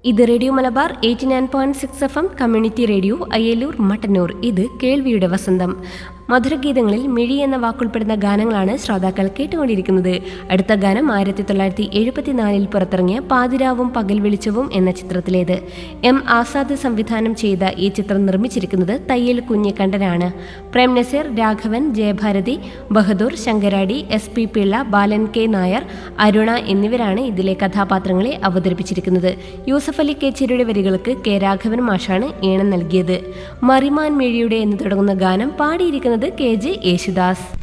ഇത് radio Malabar eighty nine point six F M community radio Ayyalur Mattannur ഇത് കേൾവിയുടെ വസന്തം മധുരഗീതങ്ങളിൽ മിഴി എന്ന വാക്കുൾപ്പെടുന്ന ഗാനങ്ങളാണ് ശ്രോതാക്കൾ കേട്ടുകൊണ്ടിരിക്കുന്നത് അടുത്ത ഗാനം ആയിരത്തി തൊള്ളായിരത്തി എഴുപത്തിനാലിൽ പുറത്തിറങ്ങിയ പാതിരാവും പകൽ വെളിച്ചവും എന്ന ചിത്രത്തിലേത് എം ആസാദ് സംവിധാനം ചെയ്ത ഈ ചിത്രം നിർമ്മിച്ചിരിക്കുന്നത് തയ്യൽ കുഞ്ഞിക്കണ്ടനാണ് Prem Nazir Raghavan Jayabharathi Bahadur Sankaradi S P Pillai Balan K Nair Aruna എന്നിവരാണ് ഇതിലെ കഥാപാത്രങ്ങളെ അവതരിപ്പിച്ചിരിക്കുന്നത് യൂസഫ് അലി കേച്ചേരിയുടെ വരികൾക്ക് കെ രാഘവൻ മാഷാണ് ഈണം നൽകിയത് മറിമാൻ മിഴിയുടെ എന്ന് തുടങ്ങുന്ന ഗാനം പാടിയിരിക്കുന്നത് കെ ജെ യേശുദാസ്